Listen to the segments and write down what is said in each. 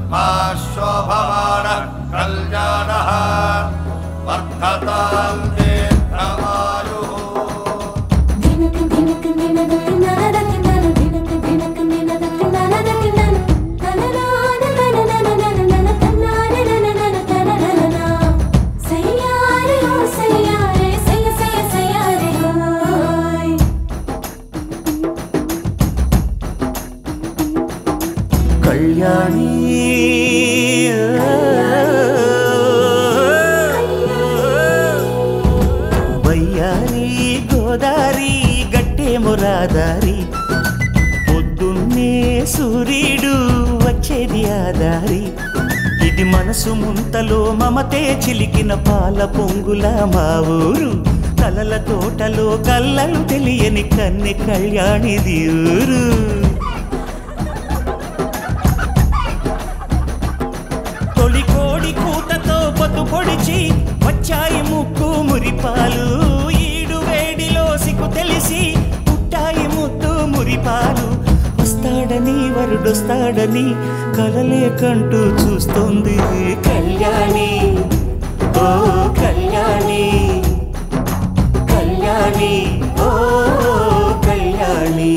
मा शोभमानः कल्याणः वर्धतां दीर्घमायुः కళ్యాణి వయ్యారి గోదారి గట్టే మురాదారి పొద్దున్నే సూర్యుడు వచ్చేది ఆదారి ఇది మనసు ముంతలో మమతే చిలికిన పాల పొంగుల మా ఊరు కలల తోటలో కళ్ళలు తెలియని కన్నె కళ్యాణిది ఊరు తొలి కోడి కూతతో పొద్దు పొడిచి వచ్చాయి ముక్కు మురిపాలు ఈడు వేడిలో సిగ్గు తెలిసి పుట్టాయి ముద్దు మురిపాలు వస్తాడని వరుడొస్తాడని కలలే కంటూ చూస్తోంది కళ్యాణి ఓ కళ్యాణి కళ్యాణి ఓ కళ్యాణి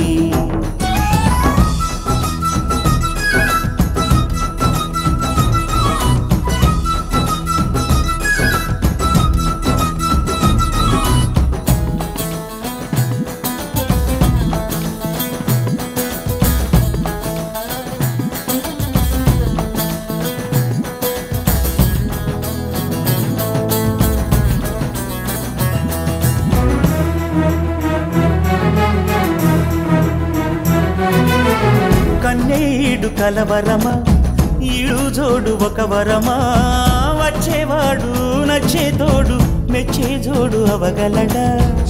కన్నేడు కలవరమా ఈడు జోడు ఒక వరమా వచ్చేవాడు నచ్చే తోడు మెచ్చే జోడు అవగలడా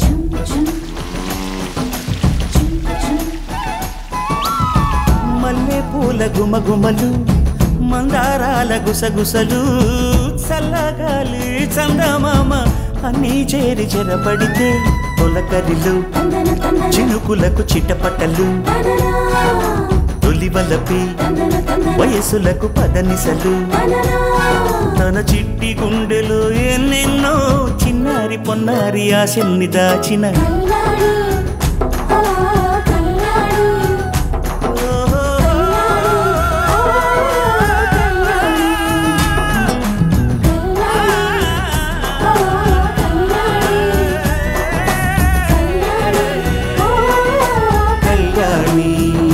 మల్లె పూల గుమగుమలు మందారాల గుసగుసలు చల్లగాలి చందమామ అన్నీ చేరి చెరపడితే తొలకరిలు చినుకులకు చిట్టపట్టలు తొలివలపి వయసులకు పదనిసలు తన చిట్టి గుండెలో ఎన్నెన్నో చిన్నారి పొన్నారి ఆశల్ని దాచిన కళ్యాణి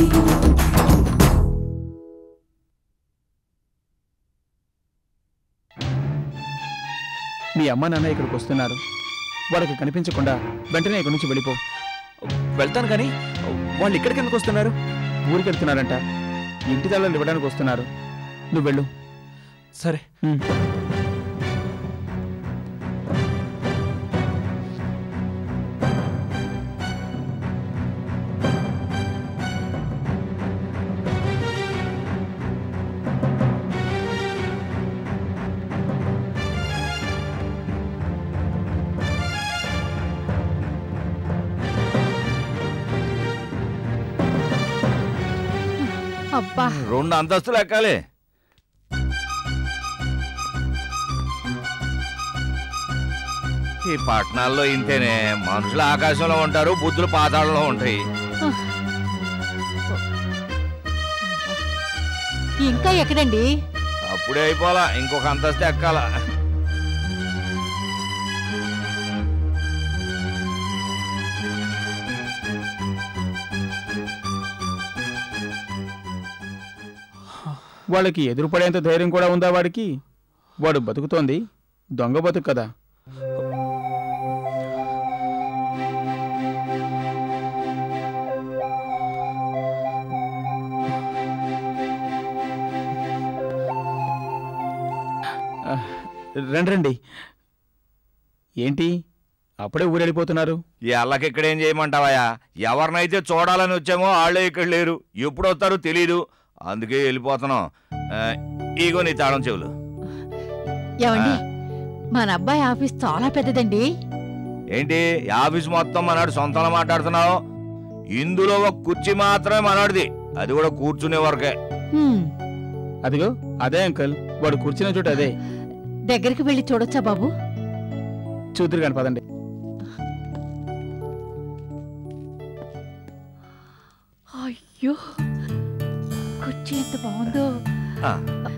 మీ అమ్మ నాన్న ఇక్కడికి వస్తున్నారు వాళ్ళకి కనిపించకుండా వెంటనే ఇక్కడి నుంచి వెళ్ళిపో వెళ్తాను కానీ వాళ్ళు ఇక్కడికి ఎందుకు వస్తున్నారు ఊరికి వెళ్తున్నారంట ఇంటి తల్లు ఇవ్వడానికి వస్తున్నారు నువ్వు వెళ్ళు సరే ఉమ్. అబ్బా రెండు అంతస్తులు ఎక్కాలి ఈ పట్టణాల్లో ఇంతేనే మనుషులు ఆకాశంలో ఉంటారు బుద్ధులు పాతాళంలో ఉంటాయి ఇంకా ఎక్కడండి అప్పుడే అయిపోలా ఇంకొక అంతస్తు ఎక్కాల వాళ్ళకి ఎదురుపడేంత ధైర్యం కూడా ఉందా వాడికి వాడు బతుకుతోంది దొంగ బతుకు కదా ఆ, రండి రండి ఏంటి అప్పుడే ఊరెళ్ళిపోతున్నారు ఈ అల్లకి ఇక్కడ ఏం చేయమంటావయ్యా ఎవరినైతే చూడాలని వచ్చామో వాళ్ళే ఇక్కడ లేరు ఎప్పుడు వస్తారో తెలీదు అందుకే వెళ్ళిపోతున్నాం ఆ, ఇగో నీ తాళం చెవులు ఏమండి ఆ. మన అబ్బాయి ఆఫీస్ చాలా పెద్దదండి ఏంటి ఈ ఆఫీస్ మొత్తం మనవాడు సొంతంలో మాట్లాడుతున్నావు ఇందులో ఒక కుర్చీ మాత్రమే మనవాడిది అది కూడా కూర్చునే వరకే హ్మ్. అదిగో అదే అంకుల్ వాడు కూర్చున్న చోటు అదే దగ్గరికి వెళ్ళి చూడొచ్చా బాబు చూతురు కాని పదండి అయ్యో కుర్చీ ఎంత బాగుందో ఆ.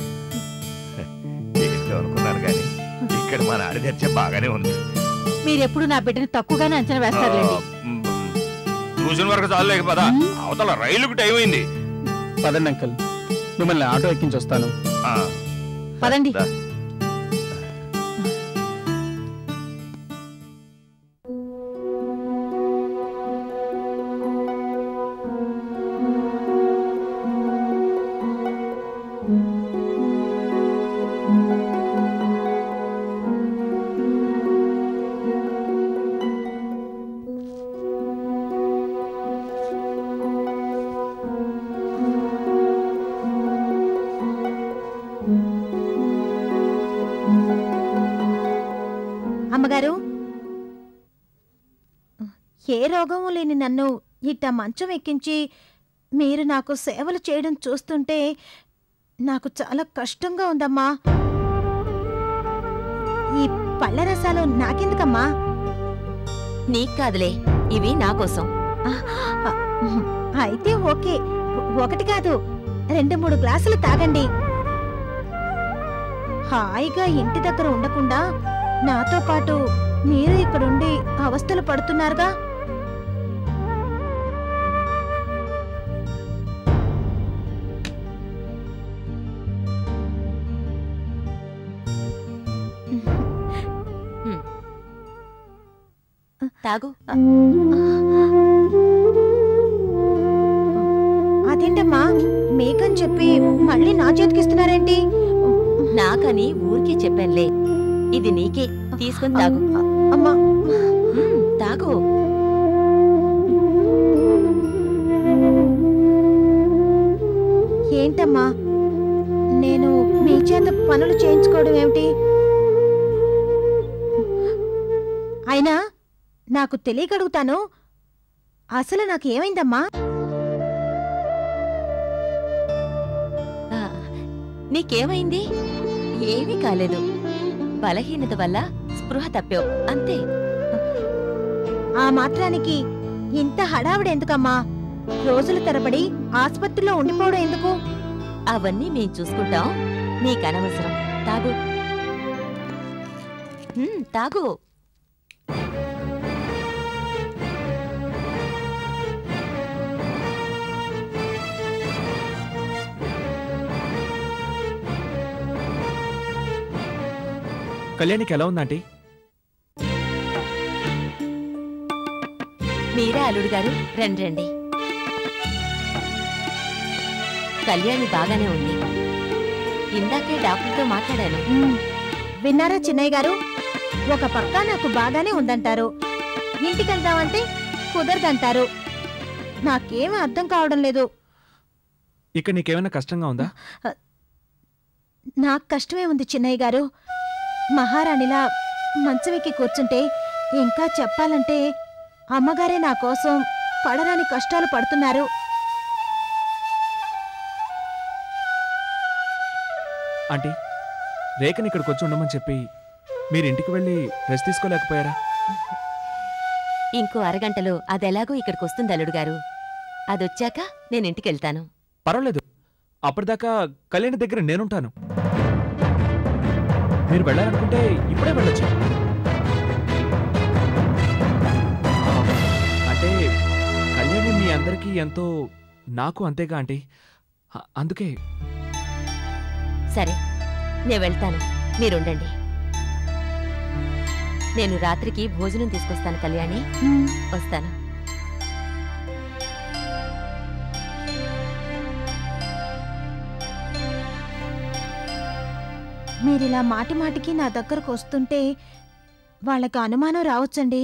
ఏంటో అనుకున్నాను కానీ ఇక్కడ మా నాడి చర్చ బాగానే ఉంది మీరెప్పుడు నా బిడ్డని తక్కువగానే అంచనా వేస్తారులేండి ఆ, మ్, చూసిన వరకు చాలు లేక పదా మ్. అవతల రైలుకు టైం అయింది పదండి అంకుల్ మిమ్మల్ని ఆటో ఎక్కించి వస్తాను ఆ, పదండి దా. అమ్మగారు ఏ రోగము లేని నన్ను ఇట్ట మంచం ఎక్కించి మీరు నాకు సేవలు చేయడం చూస్తుంటే నాకు చాలా కష్టంగా ఉందమ్మా ఈ పళ్ళ రసాలు నాకెందుకమ్మా నీకు కాదులే ఇవి నా కోసం ఆ, ఆ, అయితే ఓకే ఒకటి కాదు రెండు మూడు గ్లాసులు తాగండి హాయిగా ఇంటి దగ్గర ఉండకుండా నాతో పాటు మీరు ఇక్కడుండి అవస్థలు పడుతున్నారుగా తాగు అదేంటమ్మా మేకని చెప్పి మళ్ళీ నా చేతికిస్తున్నారేంటి నాకని ఊరికే చెప్పానులే ఇది నీకే తీసుకుని తాగు అమ్మా మ్మ్, తాగు ఏంటమ్మా నేను మీ చేత పనులు చేయించుకోవడం ఏమిటి అయినా నాకు తెలియగలుగుతాను అసలు నాకు ఏమైందమ్మా ఆ, నీకేమైంది ఏమీ కాలేదు బలహీనత వల్ల స్పృహ తప్పావు అంతే ఆ మాత్రానికి ఇంత హడావిడి ఎందుకమ్మా రోజుల తరబడి ఆసుపత్రిలో ఉండిపోవడం ఎందుకు అవన్నీ మేం చూసుకుంటాం నీకనవసరం తాగు మ్మ్, తాగు కళ్యాణికి ఎలా ఉందంటీ మీరే అల్లుడు గారు రండి రండి కళ్యాణి బాగానే ఉంది ఇందాకే డాక్టర్తో మాట్లాడాను ఉమ్, విన్నారా చిన్నయ్య గారు ఒక పక్క నాకు బాగానే ఉందంటారు ఇంటికెళ్దామంటే కుదరదంటారు నాకేమీ అర్థం కావడం లేదు ఇక్కడ నీకేమైనా కష్టంగా ఉందా నాకు కష్టమే ఉంది చిన్నయ్య గారు మహారాణిలా మంచమెక్కి కూర్చుంటే ఇంకా చెప్పాలంటే అమ్మగారే నా కోసం పడరాని కష్టాలు పడుతున్నారు ఆంటీ రేఖని ఇక్కడికి వచ్చి ఉండమని చెప్పి మీరు ఇంటికి వెళ్ళి రెస్ట్ తీసుకోలేకపోయారా ఇంకో అరగంటలో అదెలాగో ఇక్కడికి వస్తుంది అల్లుడు గారు అదొచ్చాక నేను ఇంటికెళ్తాను పర్వాలేదు అప్పటిదాకా కళ్యాణి దగ్గర నేనుంటాను మీరు వెళ్ళాలనుకుంటే ఇప్పుడే వెళ్ళొచ్చు ఆ, అంటే కళ్యాణి మీ అందరికీ ఎంతో నాకు అంతేగా ఆంటీ అ- అందుకే సరే నేను వెళ్తాను మీరుండండి నేను రాత్రికి భోజనం తీసుకొస్తాను కళ్యాణి వస్తాను మీరిలా మాటి మాటికి నా దగ్గరకు వస్తుంటే వాళ్ళకి అనుమానం రావచ్చండి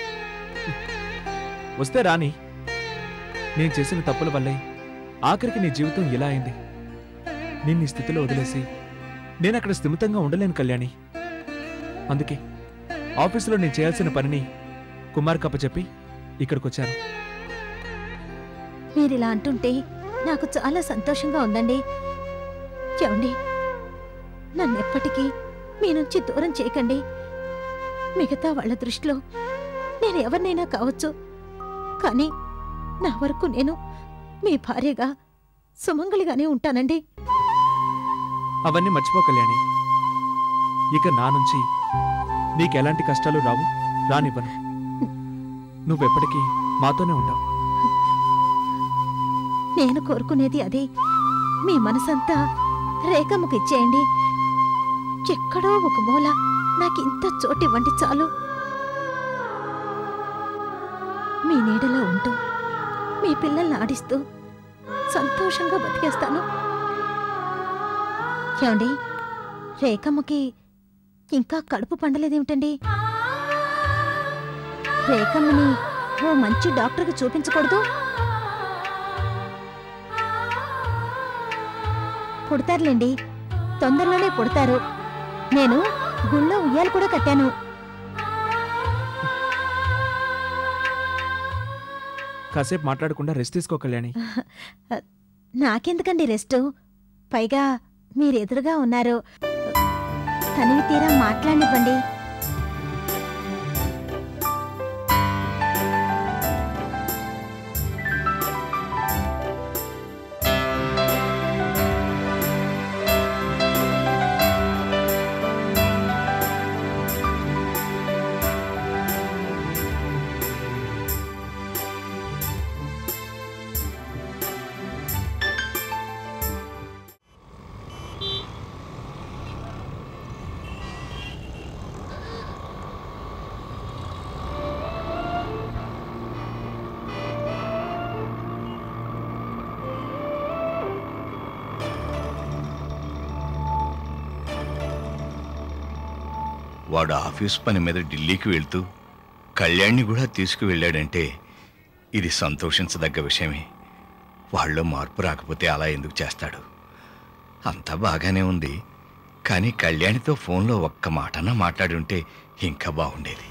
వస్తే రాని నేను చేసిన తప్పుల వల్లే ఆఖరికి నీ జీవితం ఇలా అయింది నేను నీ స్థితిలో వదిలేసి నేను అక్కడ స్థిమితంగా ఉండలేను కళ్యాణి అందుకే ఆఫీసులో నేను చేయాల్సిన పనిని కుమార్ కప్ప చెప్పి ఇక్కడికొచ్చాను మీరిలా అంటుంటే నాకు చాలా సంతోషంగా ఉందండి ఏమండి నన్నెప్పటికీ మీ నుంచి దూరం చేయకండి మిగతా వాళ్ళ దృష్టిలో నేను ఎవరినైనా కావచ్చు కానీ నా వరకు నేను మీ భార్యగా సుమంగళిగానే ఉంటానండి అవన్నీ మర్చిపో కళ్యాణి ఇక నా నుంచి నీకెలాంటి కష్టాలు రావు రానివ్వను నువ్వెప్పటికీ మాతోనే ఉంటావు నేను కోరుకునేది అదే మీ మనసంతా రేఖమ్మకి ఇచ్చేయండి ఎక్కడో ఒక మూల నాకింత చోటివ్వండి చాలు మీ నీడలో ఉంటూ మీ పిల్లల్ని ఆడిస్తూ సంతోషంగా బతికేస్తాను ఏమండి రేఖమ్మకి ఇంకా కడుపు పండలేదేమిటండి రేఖమ్మని ఓ మంచి డాక్టర్కి చూపించకూడదు పుడతారులేండి తొందరలోనే పుడతారు నేను గుళ్ళో ఉయ్యాలు కూడా కట్టాను కాసేపు మాట్లాడకుండా రెస్ట్ తీసుకో కళ్యాణి నాకెందుకండి రెస్ట్ పైగా మీరెదురుగా ఉన్నారు తనివి తీరా మాట్లాడినివ్వండి వాడు ఆఫీస్ పని మీద ఢిల్లీకి వెళ్తూ కళ్యాణ్ని కూడా తీసుకువెళ్ళాడంటే ఇది సంతోషించదగ్గ విషయమే వాళ్ళలో మార్పు రాకపోతే అలా ఎందుకు చేస్తాడు అంతా బాగానే ఉంది కానీ కళ్యాణితో ఫోన్లో ఒక్క మాటన్నా మాట్లాడి ఉంటే ఇంకా బాగుండేది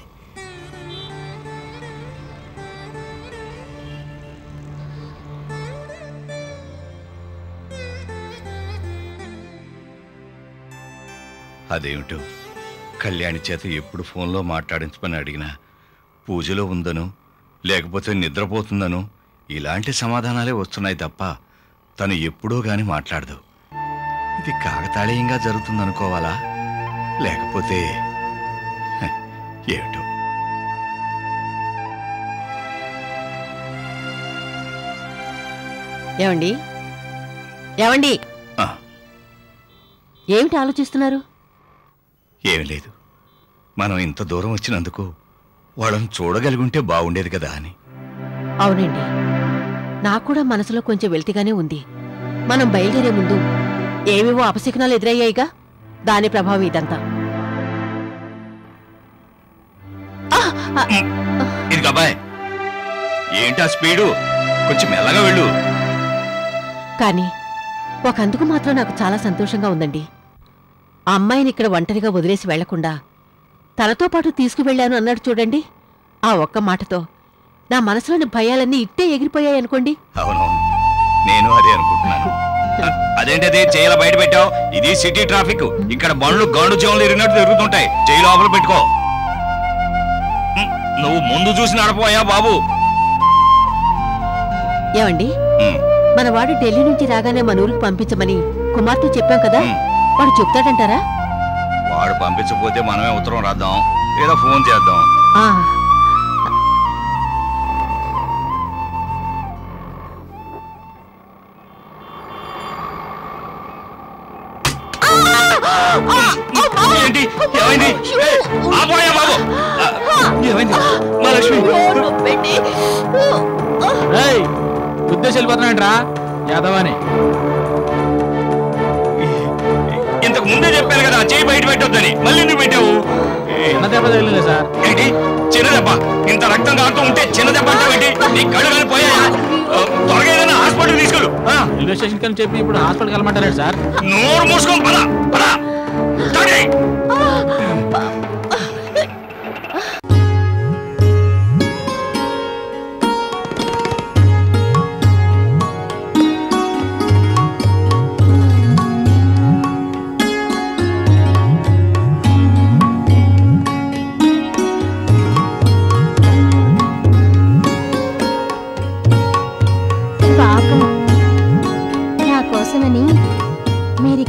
అదేమిటో కళ్యాణి చేత ఎప్పుడు ఫోన్లో మాట్లాడించమని అడిగినా పూజలో ఉందను లేకపోతే నిద్రపోతుందను ఇలాంటి సమాధానాలే వస్తున్నాయి తప్ప తను ఎప్పుడో గాని మాట్లాడదు ఇది కాకతాళీయంగా జరుగుతుందనుకోవాలా లేకపోతే హ, ఏమిటో ఏమండి ఏమండి ఆ, ఏమిటి ఆలోచిస్తున్నారు ఏమీ లేదు మనం ఇంత దూరం వచ్చినందుకు వాళ్ళని చూడగలిగుంటే బాగుండేది కదా అని అవునండి నాకు కూడా మనసులో కొంచెం వెళ్తిగానే ఉంది మనం బయలుదేరే ముందు ఏవేవో అపశకునాలు ఎదురయ్యాయిగా దాని ప్రభావం ఇదంతా ఆ! ఆ! ఇది అబ్బాయి ఏంటి ఆ స్పీడు కొంచెం మెల్లగా వెళ్ళు కానీ ఒకందుకు మాత్రం నాకు చాలా సంతోషంగా ఉందండి ఆ అమ్మాయిని ఇక్కడ ఒంటరిగా వదిలేసి వెళ్లకుండా తనతో పాటు తీసుకువెళ్ళాను అన్నాడు చూడండి ఆ ఒక్క మాటతో నా మనసులోని భయాలన్నీ ఇట్టే ఎగిరిపోయాయి అనుకోండి అవునవును నేను అదే అనుకుంటున్నాను అ- అదేంటది జైలు బయట పెట్టావు ఇది సిటీ ట్రాఫిక్ ఇక్కడ బండ్లు గాండు చెవులు ఇరిగినట్టు తిరుగుతుంటాయి జైలు లోపల పెట్టుకో ఉమ్, నువ్వు ముందు చూసి నడపోయా బాబు ఏమండి ఉమ్, మన వాడు ఢిల్లీ నుంచి రాగానే మన ఊరికి పంపించమని కుమార్తె చెప్పాం కదా ఉమ్. వాడు చెప్తాడంటారా వాడు పంపించకపోతే మనమే ఉత్తరం రాద్దాం లేదా ఫోన్ చేద్దాం ఆ, ఏంటి ఏమైంది ఏయ్, ఆపోయా బాబు ఆ, ఏమైంది మా లక్ష్మి ఏయ్ ఉద్దేశం వెళ్ళిపోతున్నాయంట్రా యాదవాని ఇంతకు ముందే చెప్పాను కదా చేయి బయట పెట్టొద్దని మళ్ళీ ఎందుకు పెట్టావు ఏయ్, చిన్న దెబ్బ తగిలింది సార్ ఏంటి చిన్న దెబ్బ ఇంత రక్తం కారుతూ ఉంటే చిన్న దెబ్బ అంటావు ఏంటి నీ కళ్ళు కానీ పోయాయా ఆ, త్వరగా ఏదైనా హాస్పిటల్ తీసుకెళ్ళు ఆ, రైల్వే స్టేషన్ కని చెప్పి ఇప్పుడు హాస్పిటల్కి వెళ్ళమంటారు సార్ నోరు మూసుకొని పద పద తాగేయ్.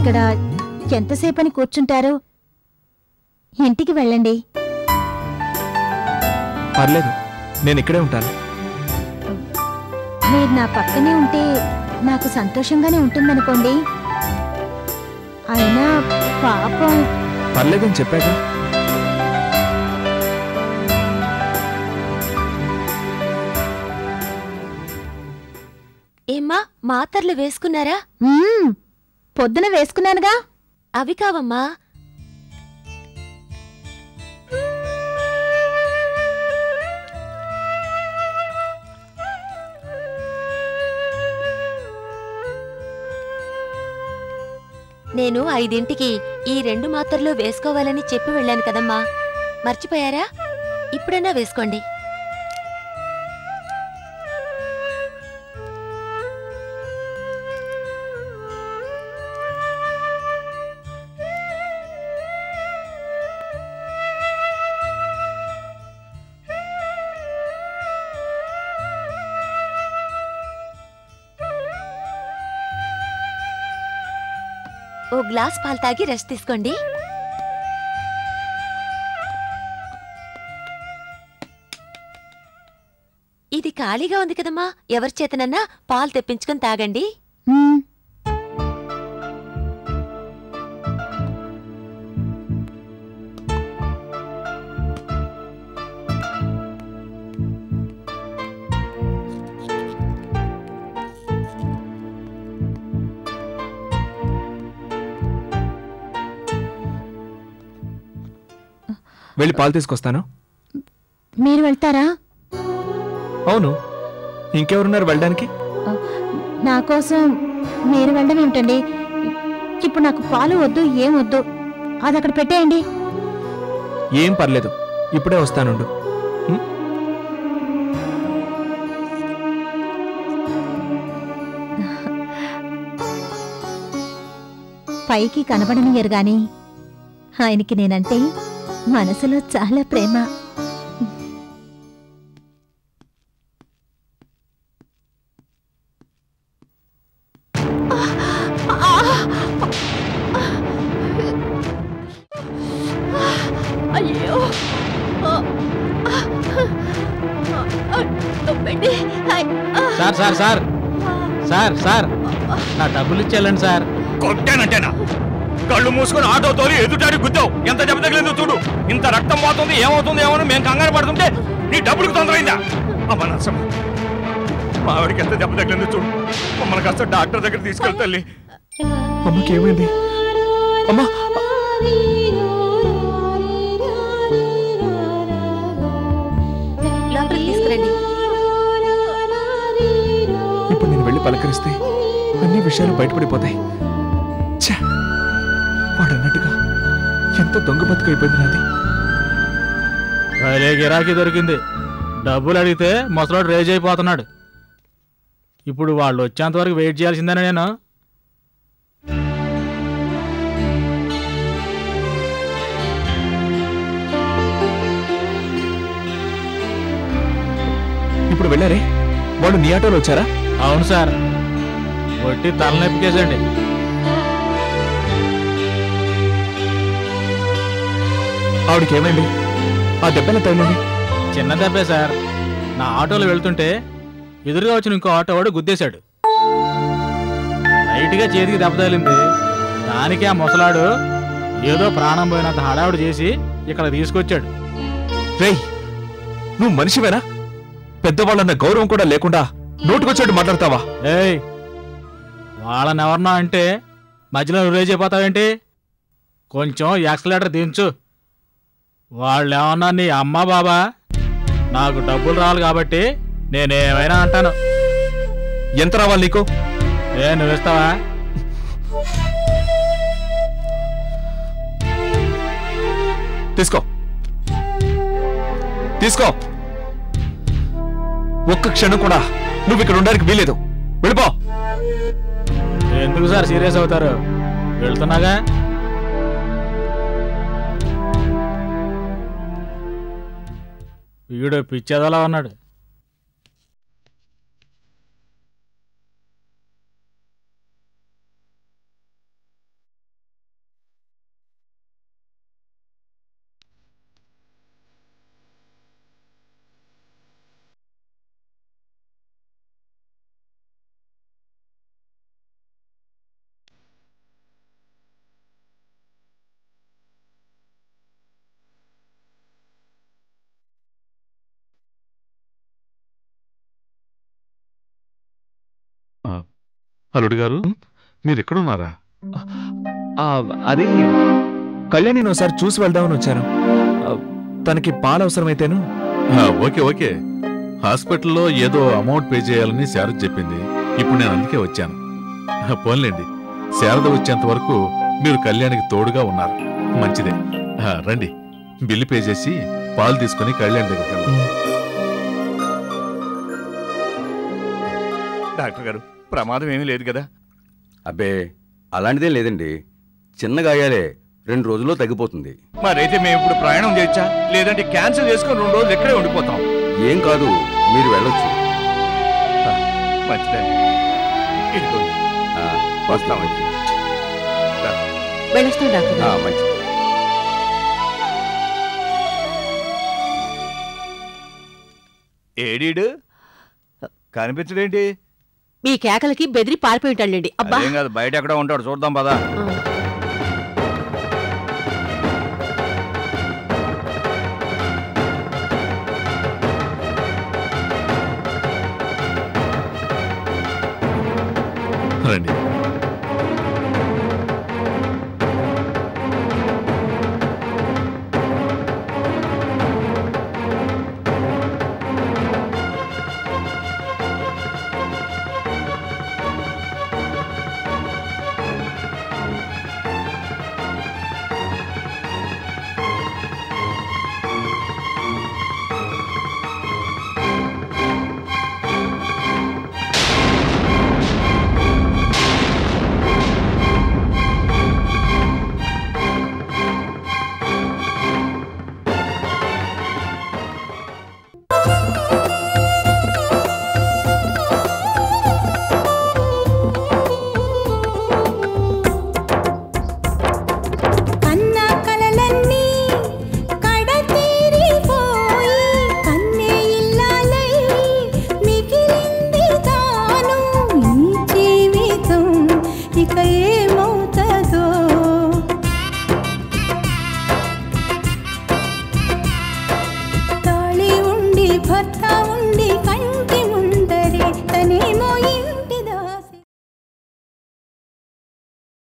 ఇక్కడ ఎంతసేపని కూర్చుంటారు ఇంటికి వెళ్ళండి పర్లేదు నేను ఇక్కడే ఉంటాను మీరు నా పక్కనే ఉంటే నాకు సంతోషంగానే ఉంటుందనుకోండి అయినా పాపం పర్లేదని చెప్పాగా ఏమ్మా మాతర్లు వేసుకున్నారా మ్మ్, పొద్దున వేసుకున్నానుగా అవి కావమ్మా నేను ఐదింటికి ఈ రెండు మాత్రలు వేసుకోవాలని చెప్పి వెళ్ళాను కదమ్మా మర్చిపోయారా ఇప్పుడైనా వేసుకోండి ఓ గ్లాస్ పాలు తాగి రెస్ట్ తీసుకోండి ఇది ఖాళీగా ఉంది కదమ్మా ఎవరి చేతనన్నా పాలు తెప్పించుకొని తాగండి మ్మ్, వెళ్ళి పాలు తీసుకొస్తాను మీరు వెళ్తారా అవును ఇంకెవరున్నారు వెళ్ళడానికి నా కోసం మీరు వెళ్ళడం ఏమిటండి ఇప్పుడు నాకు పాలు వద్దు ఏం వద్దు అది అక్కడ పెట్టేయండి ఏం పర్లేదు ఇప్పుడే వస్తానుండు ఉం? పైకి కనబడనియరు గాని ఆయనకి నేనంటే మనసులో చాలా ప్రేమ అయ్యో sir sir sir sir sir నా డబ్బులు ఇచ్చేయాలండి సార్ కొట్టానంటేనా కళ్ళు మూసుకొని ఆటో తోలి ఎదుటాడి గుద్దావు ఎంత దెబ్బ తగిలిందో చూడు ఇంత రక్తం పోతుంది ఏమవుతుంది ఏమో మేము కంగారు పడుతుంటే నీ డబ్బులకు తొందరైందా అమ్మ నరసమ్మ మా ఆవిడకి ఎంత దెబ్బ తగిలిందో చూడు మమ్మల్ని కాస్త డాక్టర్ దగ్గర తీసుకెళ్తా తల్లి అమ్మకి ఏమైంది అమ్మా లోపలికి తీసుకురండి ఇప్పుడు నేను వెళ్ళి పలకరిస్తే అన్ని విషయాలు బయటపడిపోతాయి ఛే! వాడన్నట్టుగా ఎంత దొంగ బతుకైపోయింది నాది భలే గిరాకీ దొరికింది డబ్బులు అడిగితే ముసలోడు రేజ్ అయిపోతున్నాడు ఇప్పుడు వాళ్ళు వచ్చేంత వరకు వెయిట్ చేయాల్సిందేనా నేను ఇప్పుడు వెళ్ళారే వాళ్ళు నీ ఆటోలో వచ్చారా అవును సార్ వట్టి తలనొప్పికేసండి ఆవిడకి ఏమైంది ఆ దెబ్బల తగిలింది చిన్న దెబ్బే సార్ నా ఆటోలో వెళ్తుంటే ఎదురుగా వచ్చిన ఇంకో ఆటో వాడు గుద్దేశాడు లైట్గా చేతికి దెబ్బ తగిలింది దానికి ఆ ముసలాడు ఏదో ప్రాణం పోయినంత హడావుడు చేసి ఇక్కడ తీసుకొచ్చాడు రేయ్ నువ్వు మనిషివేనా పెద్దవాళ్ళన్న గౌరవం కూడా లేకుండా నోటుకొచ్చాడు మాట్లాడతావా ఏయ్ వాళ్ళని ఎవరన్నా అంటే మధ్యలో రిలీజ్ అయిపోతావేంటి కొంచెం యాక్సిలేటర్ దించు వాళ్ళు ఏమన్నా నీ అమ్మ బాబా నాకు డబ్బులు రావాలి కాబట్టి నేనేమైనా అంటాను ఎంత రావాలి నీకు ఏ నువ్వు ఇస్తావా తీసుకో తీసుకో ఒక్క క్షణం కూడా నువ్వు ఇక్కడ ఉండడానికి వీలేదు వెళ్ళిపో ఎందుకు సార్ సీరియస్ అవుతారు వెళ్తున్నాగా వీడు పిచ్చేదలా ఉన్నాడు అల్లుడు గారు మీరు ఎక్కడున్నారా ఆ, అది కళ్యాణి ఒకసారి చూసి వెళ్దామని వచ్చాను ఆ, తనకి పాలు అవసరమైతేను ఆ, ఓకే ఓకే హాస్పిటల్లో ఏదో అమౌంట్ పే చేయాలని శారద చెప్పింది ఇప్పుడు నేను అందుకే వచ్చాను ఆ, పోన్లేండి శారద వచ్చేంత వరకు మీరు కళ్యాణికి తోడుగా ఉన్నారు మంచిదే ఆ, రండి బిల్లు పే చేసి పాలు తీసుకుని కళ్యాణ్ దగ్గరికి వెళ్దాం డాక్టర్ గారు ప్రమాదం ఏమీ లేదు కదా అబ్బే అలాంటిదేం లేదండి చిన్న గాయాలే రెండు రోజుల్లో తగ్గిపోతుంది మరైతే మేము ఇప్పుడు ప్రయాణం చేయొచ్చా లేదంటే క్యాన్సిల్ చేసుకొని రెండు రోజులు ఇక్కడే ఉండిపోతాం ఏం కాదు మీరు వెళ్ళొచ్చు మంచిదండి ఇదిగోండి. ఆ, వస్తామండి వెళ్ళొస్తాం డాక్టర్ ఆ, గారు. మంచిది ఏడీడు కనిపించడేంటి మీ కేకలకి బెదిరి పారిపోయి ఉంటాడులేండి అబ్బా అదేం కాదు బయట ఎక్కడ ఉంటాడు చూద్దాం పదా ఆ. రండి కన్న కలలన్నీ కడతీరిపోయి కన్నే ఇల్లాలై మిగిలింది తాను ఈ జీవితం ఇక ఏమవుతుందో తాళి ఉండి భర్త ఉండి